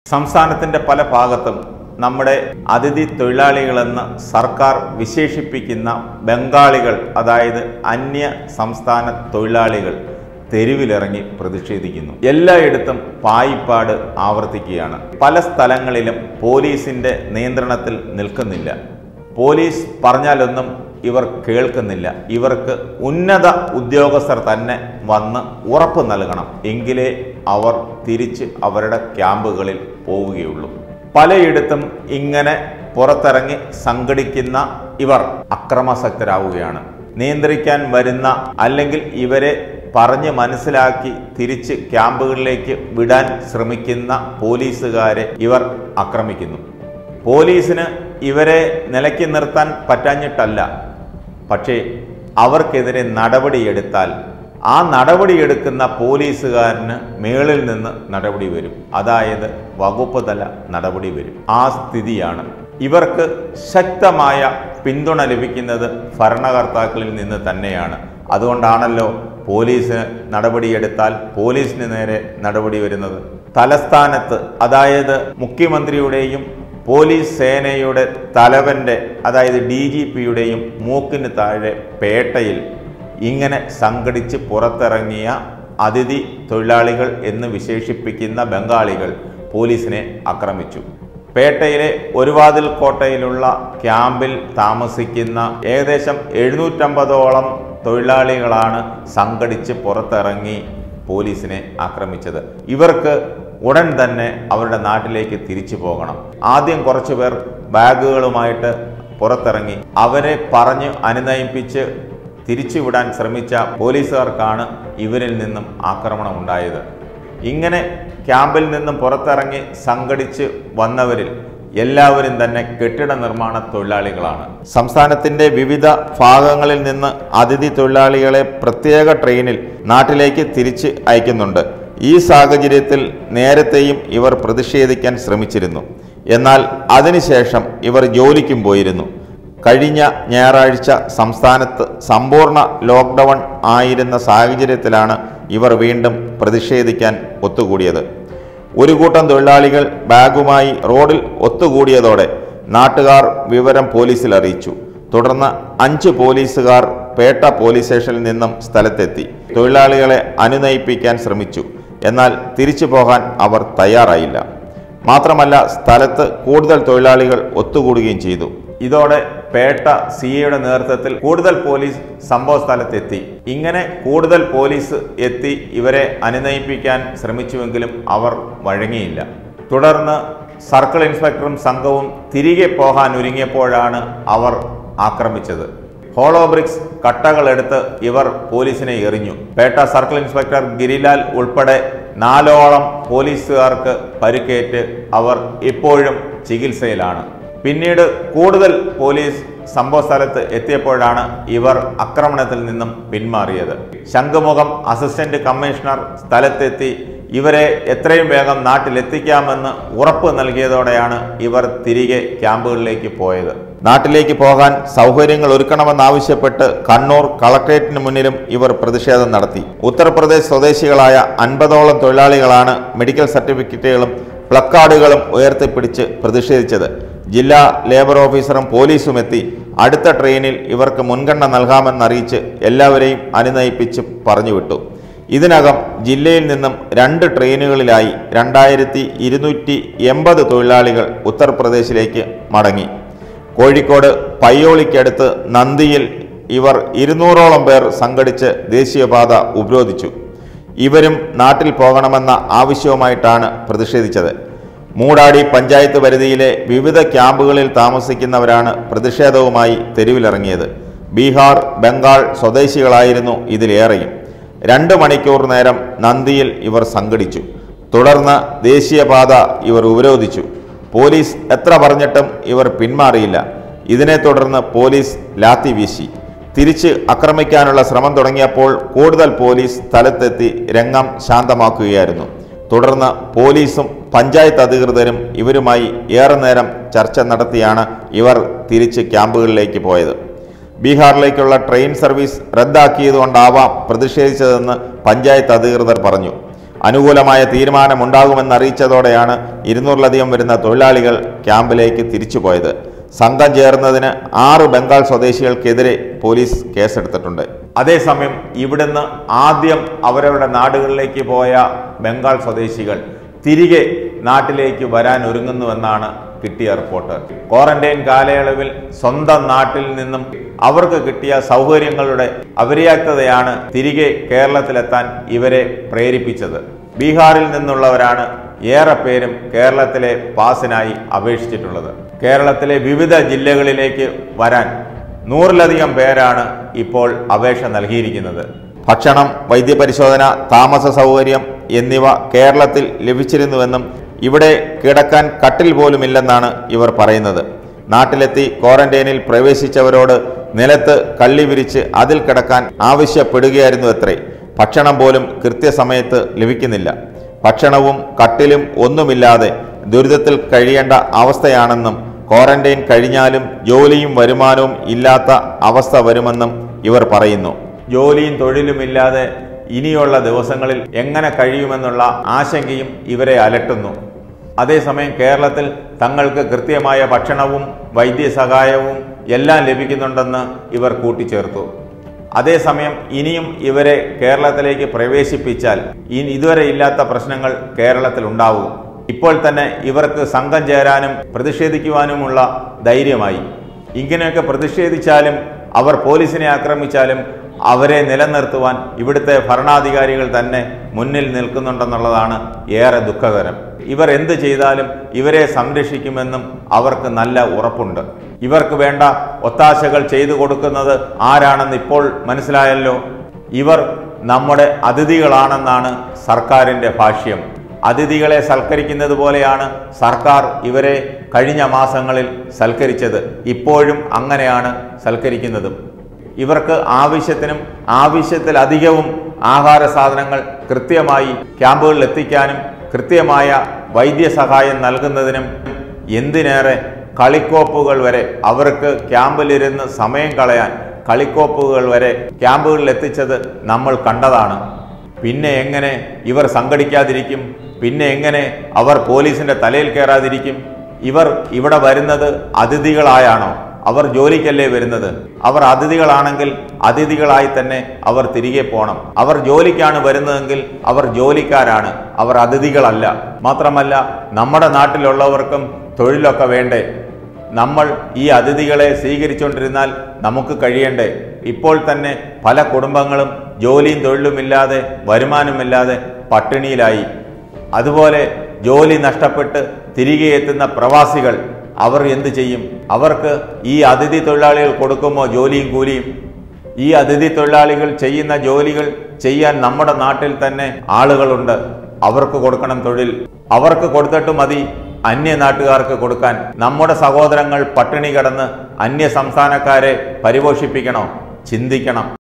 സംസ്ഥാനത്തിൻ്റെ പല ഭാഗത്തും നമ്മുടെ അതിഥി തൊഴിലാളികളെന്ന് സർക്കാർ വിശേഷിപ്പിക്കുന്ന ബംഗാളികൾ അതായത് അന്യ സംസ്ഥാന തൊഴിലാളികൾ തെരുവിലിറങ്ങി പ്രതിഷേധിക്കുന്നു എല്ലായിടത്തും പായിപ്പാട് ആവർത്തിക്കുകയാണ് പല സ്ഥലങ്ങളിലും പോലീസിന്റെ നിയന്ത്രണത്തിൽ നിൽക്കുന്നില്ല പോലീസ് പറഞ്ഞാലൊന്നും ഇവർ കേൾക്കുന്നില്ല ഇവർക്ക് ഉന്നത ഉദ്യോഗസ്ഥർ തന്നെ വന്ന് ഉറപ്പ് നൽകണം എങ്കിലേ അവർ തിരിച്ച് അവരുടെ ക്യാമ്പുകളിൽ പോവുകയുള്ളൂ പലയിടത്തും ഇങ്ങനെ പുറത്തിറങ്ങി സംഘടിക്കുന്ന ഇവർ അക്രമാസക്തരാവുകയാണ് നിയന്ത്രിക്കാൻ വരുന്ന അല്ലെങ്കിൽ ഇവരെ പറഞ്ഞ് മനസ്സിലാക്കി തിരിച്ച് ക്യാമ്പുകളിലേക്ക് വിടാൻ ശ്രമിക്കുന്ന പോലീസുകാരെ ഇവർ ആക്രമിക്കുന്നു പോലീസിന് ഇവരെ നിലയ്ക്ക് നിർത്താൻ പറ്റാഞ്ഞിട്ടല്ല പക്ഷേ അവർക്കെതിരെ നടപടിയെടുത്താൽ ആ നടപടിയെടുക്കുന്ന പോലീസുകാരന് മേളിൽ നിന്ന് നടപടി വരും അതായത് വകുപ്പ് തല നടപടി വരും ആ സ്ഥിതിയാണ് ഇവർക്ക് ശക്തമായ പിന്തുണ ലഭിക്കുന്നത് ഭരണകർത്താക്കളിൽ നിന്ന് തന്നെയാണ് അതുകൊണ്ടാണല്ലോ പോലീസ് നടപടിയെടുത്താൽ പോലീസിന് നേരെ നടപടി വരുന്നത് തലസ്ഥാനത്ത് അതായത് മുഖ്യമന്ത്രിയുടെയും പോലീസ് സേനയുടെ തലവന്റെ അതായത് ഡി ജി പിയുടെയും മൂക്കിന് താഴെ പേട്ടയിൽ ഇങ്ങനെ സംഘടിച്ച് പുറത്തിറങ്ങിയ അതിഥി തൊഴിലാളികൾ എന്ന് വിശേഷിപ്പിക്കുന്ന ബംഗാളികൾ പോലീസിനെ ആക്രമിച്ചു പേട്ടയിലെ ഒരുവാതിൽ കോട്ടയിലുള്ള ക്യാമ്പിൽ താമസിക്കുന്ന ഏകദേശം എഴുന്നൂറ്റമ്പതോളം തൊഴിലാളികളാണ് സംഘടിച്ച് പുറത്തിറങ്ങി പോലീസിനെ ആക്രമിച്ചത് ഇവർക്ക് ഉടൻ തന്നെ അവരുടെ നാട്ടിലേക്ക് തിരിച്ചു പോകണം ആദ്യം കുറച്ചു പേർ ബാഗുകളുമായിട്ട് പുറത്തിറങ്ങി അവരെ പറഞ്ഞ് അനുനയിപ്പിച്ച് തിരിച്ചുവിടാൻ ശ്രമിച്ച പോലീസുകാർക്കാണ് ഇവരിൽ നിന്നും ആക്രമണം ഉണ്ടായത് ഇങ്ങനെ ക്യാമ്പിൽ നിന്നും പുറത്തിറങ്ങി സംഘടിച്ച് വന്നവരിൽ എല്ലാവരും തന്നെ കെട്ടിട നിർമ്മാണ തൊഴിലാളികളാണ് സംസ്ഥാനത്തിന്റെ വിവിധ ഭാഗങ്ങളിൽ നിന്ന് അതിഥി തൊഴിലാളികളെ പ്രത്യേക ട്രെയിനിൽ നാട്ടിലേക്ക് തിരിച്ച് അയക്കുന്നുണ്ട് ഈ സാഹചര്യത്തിൽ നേരത്തെയും ഇവർ പ്രതിഷേധിക്കാൻ ശ്രമിച്ചിരുന്നു എന്നാൽ അതിനുശേഷം ഇവർ ജോലിക്കും പോയിരുന്നു കഴിഞ്ഞ ഞായറാഴ്ച സംസ്ഥാനത്ത് സമ്പൂർണ്ണ ലോക്ക്ഡൗൺ ആയിരുന്ന സാഹചര്യത്തിലാണ് ഇവർ വീണ്ടും പ്രതിഷേധിക്കാൻ ഒത്തുകൂടിയത് ഒരു കൂട്ടം തൊഴിലാളികൾ ബാഗുമായി റോഡിൽ ഒത്തുകൂടിയതോടെ നാട്ടുകാർ വിവരം പോലീസിൽ അറിയിച്ചു തുടർന്ന് അഞ്ച് പോലീസുകാർ പേട്ട പോലീസ് സ്റ്റേഷനിൽ നിന്നും സ്ഥലത്തെത്തി തൊഴിലാളികളെ അനുനയിപ്പിക്കാൻ ശ്രമിച്ചു എന്നാൽ തിരിച്ചു പോകാൻ അവർ തയ്യാറായില്ല മാത്രമല്ല സ്ഥലത്ത് കൂടുതൽ തൊഴിലാളികൾ ഒത്തുകൂടുകയും ചെയ്തു ഇതോടെ പേട്ട സി എയുടെ നേതൃത്വത്തിൽ കൂടുതൽ പോലീസ് സംഭവ സ്ഥലത്തെത്തി ഇങ്ങനെ കൂടുതൽ പോലീസ് എത്തി ഇവരെ അനുനയിപ്പിക്കാൻ ശ്രമിച്ചുവെങ്കിലും അവർ വഴങ്ങിയില്ല തുടർന്ന് സർക്കിൾ ഇൻസ്പെക്ടറും സംഘവും തിരികെ പോകാൻ ഒരുങ്ങിയപ്പോഴാണ് അവർ ആക്രമിച്ചത് ഹോളോ ബ്രിക്സ് കട്ടകളെടുത്ത് ഇവർ പോലീസിനെ എറിഞ്ഞു പേട്ട സർക്കിൾ ഇൻസ്പെക്ടർ ഗിരിലാൽ ഉൾപ്പെടെ നാലോളം പോലീസുകാർക്ക് പരിക്കേറ്റ് അവർ ഇപ്പോഴും ചികിത്സയിലാണ് പിന്നീട് കൂടുതൽ പോലീസ് സംഭവ സ്ഥലത്ത് എത്തിയപ്പോഴാണ് ഇവർ ആക്രമണത്തിൽ നിന്നും പിന്മാറിയത് ശംഖുമുഖം അസിസ്റ്റന്റ് കമ്മീഷണർ സ്ഥലത്തെത്തി ഇവരെ എത്രയും വേഗം നാട്ടിലെത്തിക്കാമെന്ന് ഉറപ്പ് നൽകിയതോടെയാണ് ഇവർ തിരികെ ക്യാമ്പുകളിലേക്ക് പോയത് നാട്ടിലേക്ക് പോകാൻ സൗകര്യങ്ങൾ ഒരുക്കണമെന്നാവശ്യപ്പെട്ട് കണ്ണൂർ കളക്ട്രേറ്റിന് മുന്നിലും ഇവർ പ്രതിഷേധം നടത്തി ഉത്തർപ്രദേശ് സ്വദേശികളായ അൻപതോളം തൊഴിലാളികളാണ് മെഡിക്കൽ സർട്ടിഫിക്കറ്റുകളും പ്ലക്കാർഡുകളും ഉയർത്തിപ്പിടിച്ച് പ്രതിഷേധിച്ചത് ജില്ലാ ലേബർ ഓഫീസറും പോലീസും എത്തി അടുത്ത ട്രെയിനിൽ ഇവർക്ക് മുൻഗണന നൽകാമെന്നറിയിച്ച് എല്ലാവരെയും അനുനയിപ്പിച്ച് പറഞ്ഞുവിട്ടു ഇതിനകം ജില്ലയിൽ നിന്നും രണ്ട് ട്രെയിനുകളിലായി രണ്ടായിരത്തി ഇരുന്നൂറ്റി എൺപത് തൊഴിലാളികൾ ഉത്തർപ്രദേശിലേക്ക് മടങ്ങി കോഴിക്കോട് പയ്യോളിക്കടുത്ത് നന്ദിയിൽ ഇവർ ഇരുന്നൂറോളം പേർ സംഘടിച്ച് ദേശീയപാത ഉപരോധിച്ചു ഇവരും നാട്ടിൽ പോകണമെന്ന ആവശ്യവുമായിട്ടാണ് പ്രതിഷേധിച്ചത് മൂടാടി പഞ്ചായത്ത് പരിധിയിലെ വിവിധ ക്യാമ്പുകളിൽ താമസിക്കുന്നവരാണ് പ്രതിഷേധവുമായി തെരുവിലിറങ്ങിയത് ബീഹാർ ബംഗാൾ സ്വദേശികളായിരുന്നു ഇതിലേറെയും രണ്ട് മണിക്കൂർ നേരം നന്ദിയിൽ ഇവർ സംഘടിച്ചു തുടർന്ന് ദേശീയപാത ഇവർ ഉപരോധിച്ചു പോലീസ് എത്ര പറഞ്ഞിട്ടും ഇവർ പിന്മാറിയില്ല ഇതിനെ തുടർന്ന് പോലീസ് ലാത്തി വീശി തിരിച്ച് ആക്രമിക്കാനുള്ള ശ്രമം തുടങ്ങിയപ്പോൾ കൂടുതൽ പോലീസ് സ്ഥലത്തെത്തി രംഗം ശാന്തമാക്കുകയായിരുന്നു തുടർന്ന് പോലീസും പഞ്ചായത്ത് അധികൃതരും ഇവരുമായി ഏറെ നേരം ചർച്ച നടത്തിയാണ് ഇവർ തിരിച്ച് ക്യാമ്പുകളിലേക്ക് പോയത് ബീഹാറിലേക്കുള്ള ട്രെയിൻ സർവീസ് റദ്ദാക്കിയതുകൊണ്ടാവാം പ്രതിഷേധിച്ചതെന്ന് പഞ്ചായത്ത് അധികൃതർ പറഞ്ഞു അനുകൂലമായ തീരുമാനമുണ്ടാകുമെന്ന് അറിയിച്ചതോടെയാണ് ഇരുന്നൂറിലധികം വരുന്ന തൊഴിലാളികൾ ക്യാമ്പിലേക്ക് തിരിച്ചുപോയത് സംഘം ചേർന്നതിന് ആറ് ബംഗാൾ സ്വദേശികൾക്കെതിരെ പോലീസ് കേസെടുത്തിട്ടുണ്ട് അതേസമയം ഇവിടുന്ന് ആദ്യം അവരവരുടെ നാടുകളിലേക്ക് പോയ ബംഗാൾ സ്വദേശികൾ തിരികെ നാട്ടിലേക്ക് വരാൻ ഒരുങ്ങുന്നുവെന്നാണ് കിട്ടിയ റിപ്പോർട്ട് ക്വാറന്റൈൻ കാലയളവിൽ സ്വന്തം നാട്ടിൽ നിന്നും അവർക്ക് കിട്ടിയ സൗകര്യങ്ങളുടെ അപര്യാപ്തതയാണ് തിരികെ കേരളത്തിലെത്താൻ ഇവരെ പ്രേരിപ്പിച്ചത് ബീഹാറിൽ നിന്നുള്ളവരാണ് ഏറെ പേരും കേരളത്തിലെ പാസിനായി അപേക്ഷിച്ചിട്ടുള്ളത് കേരളത്തിലെ വിവിധ ജില്ലകളിലേക്ക് വരാൻ നൂറിലധികം പേരാണ് ഇപ്പോൾ അപേക്ഷ നൽകിയിരിക്കുന്നത് ഭക്ഷണം വൈദ്യപരിശോധന താമസ സൗകര്യം എന്നിവ കേരളത്തിൽ ലഭിച്ചിരുന്നുവെന്നും ഇവിടെ കിടക്കാൻ കട്ടിൽ പോലുമില്ലെന്നാണ് ഇവർ പറയുന്നത് നാട്ടിലെത്തി ക്വാറന്റൈനിൽ പ്രവേശിച്ചവരോട് നിലത്ത് കള്ളി വിരിച്ച് അതിൽ കിടക്കാൻ ആവശ്യപ്പെടുകയായിരുന്നു അത്രേ ഭക്ഷണം പോലും കൃത്യസമയത്ത് ലഭിക്കുന്നില്ല ഭക്ഷണവും കട്ടിലും ഒന്നുമില്ലാതെ ദുരിതത്തിൽ കഴിയേണ്ട അവസ്ഥയാണെന്നും ക്വാറന്റൈൻ കഴിഞ്ഞാലും ജോലിയും വരുമാനവും ഇല്ലാത്ത അവസ്ഥ വരുമെന്നും ഇവർ പറയുന്നു ജോലിയും തൊഴിലുമില്ലാതെ ഇനിയുള്ള ദിവസങ്ങളിൽ എങ്ങനെ കഴിയുമെന്നുള്ള ആശങ്കയും ഇവരെ അലട്ടുന്നു അതേസമയം കേരളത്തിൽ തങ്ങൾക്ക് കൃത്യമായ ഭക്ഷണവും വൈദ്യസഹായവും എല്ലാം ലഭിക്കുന്നുണ്ടെന്ന് ഇവർ കൂട്ടിച്ചേർത്തു അതേസമയം ഇനിയും ഇവരെ കേരളത്തിലേക്ക് പ്രവേശിപ്പിച്ചാൽ ഇനി ഇതുവരെ ഇല്ലാത്ത പ്രശ്നങ്ങൾ കേരളത്തിൽ ഉണ്ടാവും ഇപ്പോൾ തന്നെ ഇവർക്ക് സംഘം ചേരാനും പ്രതിഷേധിക്കുവാനുമുള്ള ധൈര്യമായി ഇങ്ങനെയൊക്കെ പ്രതിഷേധിച്ചാലും അവർ പോലീസിനെ ആക്രമിച്ചാലും അവരെ നിലനിർത്തുവാൻ ഇവിടുത്തെ ഭരണാധികാരികൾ തന്നെ മുന്നിൽ നിൽക്കുന്നുണ്ടെന്നുള്ളതാണ് ഏറെ ദുഃഖകരം ഇവർ എന്ത് ചെയ്താലും ഇവരെ സംരക്ഷിക്കുമെന്നും അവർക്ക് നല്ല ഉറപ്പുണ്ട് ഇവർക്ക് വേണ്ട ഒത്താശകൾ ചെയ്തു കൊടുക്കുന്നത് ആരാണെന്ന് ഇപ്പോൾ മനസ്സിലായല്ലോ ഇവർ നമ്മുടെ അതിഥികളാണെന്നാണ് സർക്കാരിൻ്റെ ഭാഷ്യം അതിഥികളെ സൽക്കരിക്കുന്നത് പോലെയാണ് സർക്കാർ ഇവരെ കഴിഞ്ഞ മാസങ്ങളിൽ സൽക്കരിച്ചത് ഇപ്പോഴും അങ്ങനെയാണ് സൽക്കരിക്കുന്നതും ഇവർക്ക് ആവശ്യത്തിനും ആവശ്യത്തിലധികവും ആഹാര സാധനങ്ങൾ കൃത്യമായി ക്യാമ്പുകളിൽ എത്തിക്കാനും കൃത്യമായ വൈദ്യസഹായം നൽകുന്നതിനും എന്തിനേറെ കളിക്കോപ്പുകൾ വരെ അവർക്ക് ക്യാമ്പിലിരുന്ന് സമയം കളയാൻ കളിക്കോപ്പുകൾ വരെ ക്യാമ്പുകളിൽ എത്തിച്ചത് നമ്മൾ കണ്ടതാണ് പിന്നെ എങ്ങനെ ഇവർ സംഘടിക്കാതിരിക്കും പിന്നെ എങ്ങനെ അവർ പോലീസിന്റെ തലയിൽ കയറാതിരിക്കും ഇവർ ഇവിടെ വരുന്നത് അതിഥികളായാണോ അവർ ജോലിക്കല്ലേ വരുന്നത് അവർ അതിഥികളാണെങ്കിൽ അതിഥികളായി തന്നെ അവർ തിരികെ പോകണം അവർ ജോലിക്കാണ് വരുന്നതെങ്കിൽ അവർ ജോലിക്കാരാണ് അവർ അതിഥികളല്ല മാത്രമല്ല നമ്മുടെ നാട്ടിലുള്ളവർക്കും തൊഴിലൊക്കെ വേണ്ടേ നമ്മൾ ഈ അതിഥികളെ സ്വീകരിച്ചുകൊണ്ടിരുന്നാൽ നമുക്ക് കഴിയണ്ടേ ഇപ്പോൾ തന്നെ പല കുടുംബങ്ങളും ജോലിയും തൊഴിലുമില്ലാതെ വരുമാനമില്ലാതെ പട്ടിണിയിലായി അതുപോലെ ജോലി നഷ്ടപ്പെട്ട് തിരികെ എത്തുന്ന പ്രവാസികൾ അവർ എന്ത് ചെയ്യും അവർക്ക് ഈ അതിഥി തൊഴിലാളികൾ കൊടുക്കുമോ ജോലിയും കൂലിയും ഈ അതിഥി തൊഴിലാളികൾ ചെയ്യുന്ന ജോലികൾ ചെയ്യാൻ നമ്മുടെ നാട്ടിൽ തന്നെ ആളുകളുണ്ട് അവർക്ക് കൊടുക്കണം തൊഴിൽ അവർക്ക് കൊടുത്തിട്ട് മതി അന്യ നാട്ടുകാർക്ക് കൊടുക്കാൻ നമ്മുടെ സഹോദരങ്ങൾ പട്ടിണി കിടന്ന് അന്യ സംസ്ഥാനക്കാരെ പരിപോഷിപ്പിക്കണോ ചിന്തിക്കണം